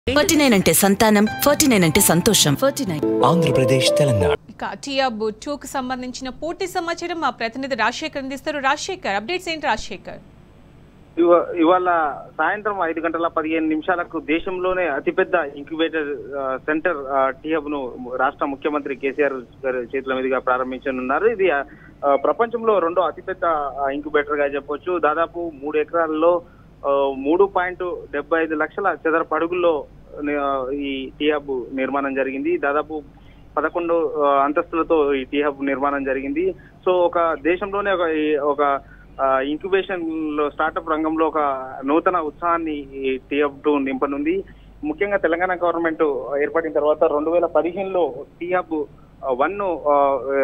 forty nine అంటే సంతానం forty nine అంటే సంతోషం ఫార్టీ నైన్ ఆంధ్రప్రదేశ్ తెలంగాణ ఇక టియాబ్ టూకు సంబంధించిన పూర్తి సమాచారం మా ప్రతినిధి రాజశేఖర్ అందిస్తారు రాజశేఖర్ అప్డేట్స్ ఏంటి రాజశేఖర్ ఇవ- ఇవాళ సాయంత్రం ఐదు గంటల పదిహేను నిమిషాలకు దేశంలోనే అతిపెద్ద ఇంక్యుబేటర్ ఆ, సెంటర్ ఆ, టీహబ్ ను రాష్ట్ర ముఖ్యమంత్రి కేసీఆర్ గారి చేతుల మీదుగా ప్రారంభించనున్నారు ఇది ఆ, ప్రపంచంలో రెండో అతిపెద్ద ఆ, ఇంక్యుబేటర్ గా చెప్పొచ్చు దాదాపు మూడు ఎకరాల్లో ఆ, మూడు పాయింట్ డెబ్బై ఐదు లక్షల చదరపు అడుగుల్లో ఆ, ఈ టీహబ్ నిర్మాణం జరిగింది దాదాపు పదకొండు ఆ, అంతస్తులతో ఈ టీహబ్ నిర్మాణం జరిగింది సో ఒక దేశంలోనే ఒక ఈ- ఒక ఇంక్యుబేషన్ లో స్టార్టప్ రంగంలో ఒక నూతన ఉత్సాహాన్ని ఈ టీహబ్ టూ నింపనుంది ముఖ్యంగా తెలంగాణ గవర్నమెంట్ ఏర్పడిన తర్వాత రెండు వేల పదిహేనులో టీహబ్ వన్ ను ఆ,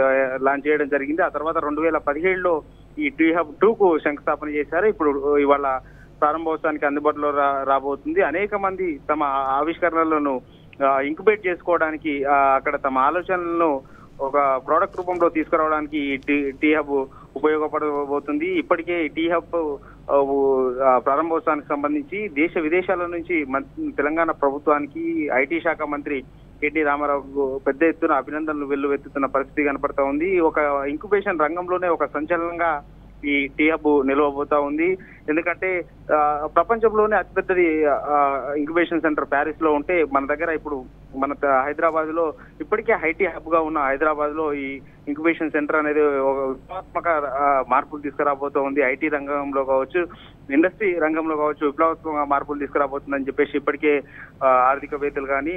లాంచ్ చేయడం జరిగింది ఆ తర్వాత రెండు వేల పదిహేడులో ఈ టీహబ్ టూ కు శంకుస్థాపన చేశారు ఇప్పుడు ఇవాళ ప్రారంభోత్సవానికి అందుబాటులో రా రాబోతుంది అనేక మంది తమ ఆవిష్కరణలను ఇంక్యుబేట్ చేసుకోవడానికి ఆ, అక్కడ తమ ఆలోచనలను ఒక ప్రోడక్ట్ రూపంలో తీసుకురావడానికి ఈ టీ టీ హబ్ ఉపయోగపడబోతుంది ఇప్పటికే ఈ టీ హబ్ ఆ, ఊ- ఆ, ప్రారంభోత్సవానికి సంబంధించి దేశ విదేశాల నుంచి మన్- తెలంగాణ ప్రభుత్వానికి ఐటీ శాఖ మంత్రి కేటీ రామారావు పెద్ద ఎత్తున అభినందనలు వెల్లువెత్తుతున్న పరిస్థితి కనపడతా ఉంది ఒక ఇంక్యుబేషన్ రంగంలోనే ఒక సంచలనంగా ఈ టీ హబ్ నిలవబోతా ఉంది ఎందుకంటే ఆ, ప్రపంచంలోనే అతిపెద్దది ఇంక్యుబేషన్ సెంటర్ ప్యారిస్ లో ఉంటే మన దగ్గర ఇప్పుడు మన త- హైదరాబాద్ లో ఇప్పటికే ఐటీ హబ్ గా ఉన్న హైదరాబాద్ లో ఈ ఇంక్యుబేషన్ సెంటర్ అనేది ఒక విప్లవాత్మక ఆ, మార్పులు తీసుకురాబోతూ ఉంది ఐటీ రంగంలో కావచ్చు ఇండస్ట్రీ రంగంలో కావచ్చు విప్లవాత్మక మార్పులు తీసుకురాబోతుందని చెప్పేసి ఇప్పటికే ఆ, ఆర్థికవేత్తలు కానీ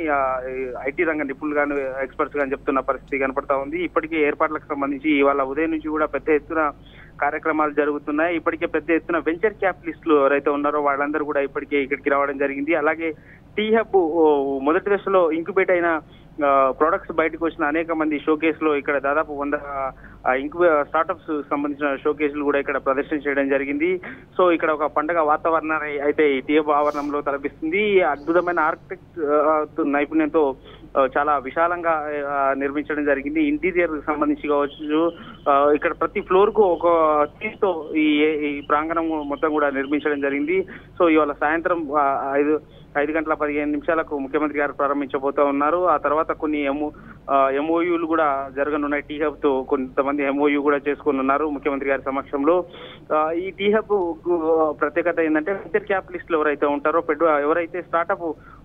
ఐటీ రంగ నిపుణులు కానీ ఎక్స్పర్ట్స్ కానీ చెప్తున్న పరిస్థితి కనపడతా ఉంది ఇప్పటికే ఏర్పాట్లకు సంబంధించి ఇవాళ ఉదయం నుంచి కూడా పెద్ద ఎత్తున కార్యక్రమాలు జరుగుతున్నాయి ఇప్పటికే పెద్ద ఎత్తున వెంచర్ క్యాపిటలిస్టులు ఎవరైతే ఉన్నారో వాళ్ళందరూ కూడా ఇప్పటికే ఇక్కడికి రావడం జరిగింది అలాగే టీ హబ్ ఓ, మొదటి దశలో ఇంక్యుబేట్ అయిన ప్రొడక్ట్స్ బయటకు వచ్చిన అనేక మంది షోకేస్ లో ఇక్కడ దాదాపు వంద ఇంక్యూ స్టార్టప్స్ సంబంధించిన షోకేసులు కూడా ఇక్కడ ప్రదర్శన చేయడం జరిగింది సో ఇక్కడ ఒక పండగ వాతావరణాన్ని అయితే ఈ టీఎఫ్ ఆవరణంలో తలపిస్తుంది ఈ అద్భుతమైన ఆర్కిటెక్ట్ నైపుణ్యంతో ఆ, చాలా విశాలంగా ఆ, నిర్మించడం జరిగింది ఇంటీరియర్ సంబంధించి కావచ్చు ఆ, ఇక్కడ ప్రతి ఫ్లోర్ కు ఒక థీమ్ తో ఈ ఈ ప్రాంగణం మొత్తం కూడా నిర్మించడం జరిగింది సో ఇవాళ సాయంత్రం ఆ, ఐదు ఐదు గంటల పదిహేను నిమిషాలకు ముఖ్యమంత్రి గారు ప్రారంభించబోతా ఉన్నారు ఆ తర్వాత కొన్ని ఎంఓ ఎంఓయూలు కూడా జరగనున్నాయి టీ హబ్ తో కొంతమంది ఎంఓయూ కూడా చేసుకుని ఉన్నారు ముఖ్యమంత్రి గారి సమక్షంలో ఆ, ఈ టీ హబ్ కు ప్రత్యేకత ఏంటంటే వెంచర్ క్యాపిటలిస్టులు ఎవరైతే ఉంటారో పెట్టు ఎవరైతే స్టార్టప్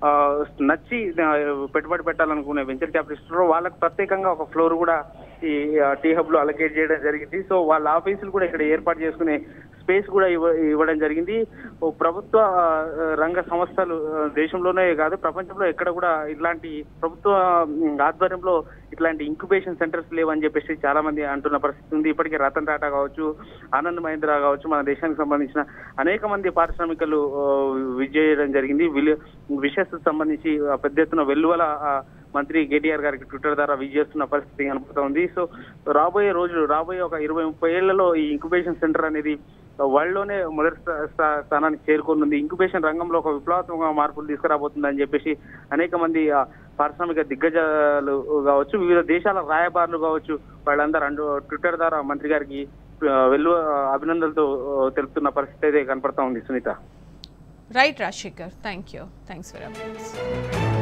నచ్చి ఆ, పెట్టుబడి పెట్టాలనుకునే వెంచర్ క్యాపిటలిస్టులు వాళ్ళకి ప్రత్యేకంగా ఒక ఫ్లోర్ కూడా ఈ టీ హబ్ లో అలకేట్ చేయడం జరిగింది సో వాళ్ళ ఆఫీసులు కూడా ఇక్కడ ఏర్పాటు చేసుకునే స్పేస్ కూడా ఇవ్వ ఇవ్వడం జరిగింది ఓ ప్రభుత్వ ఆ, రంగ సంస్థలు ఆ, దేశంలోనే కాదు ప్రపంచంలో ఎక్కడ కూడా ఇట్లాంటి ప్రభుత్వ ఉమ్, ఆధ్వర్యంలో ఇట్లాంటి ఇంక్యుబేషన్ సెంటర్స్ లేవని చెప్పేసి చాలా మంది అంటున్న పరిస్థితి ఉంది ఇప్పటికే రతన్ టాటా కావచ్చు ఆనంద్ మహేంద్ర కావచ్చు మన దేశానికి సంబంధించిన అనేక మంది పారిశ్రామికలు ఆ, విజయ్ చేయడం జరిగింది విషస్ సంబంధించి ఆ, పెద్ద ఎత్తున వెల్లువల ఆ, మంత్రి కేటీఆర్ గారికి ట్విట్టర్ ద్వారా విజ్ చేస్తున్న పరిస్థితి కనపడుతూ ఉంది సో రాబోయే రోజులు రాబోయే ఒక ఇరవై ముప్పై ఏళ్లలో ఈ ఇంక్యుబేషన్ సెంటర్ అనేది వరల్డ్ లోనే మొదటి స్థా- స్థా- స్థానానికి చేరుకోనుంది ఇంక్యుబేషన్ రంగంలో ఒక విప్లవాత్మక మార్పులు తీసుకురాబోతుందని చెప్పేసి అనేక మంది ఆ, పారిశ్రామిక దిగ్గజాలు కావచ్చు వివిధ దేశాల రాయబారులు కావచ్చు వాళ్ళందరూ అండు ట్విట్టర్ ద్వారా మంత్రి గారికి ఆ, వెల్లు అభినందనలతో ఆ, తెలుపుతున్న పరిస్థితి అయితే కనపడతా ఉంది Sunitha right Rajasekhar thank you thanks for updates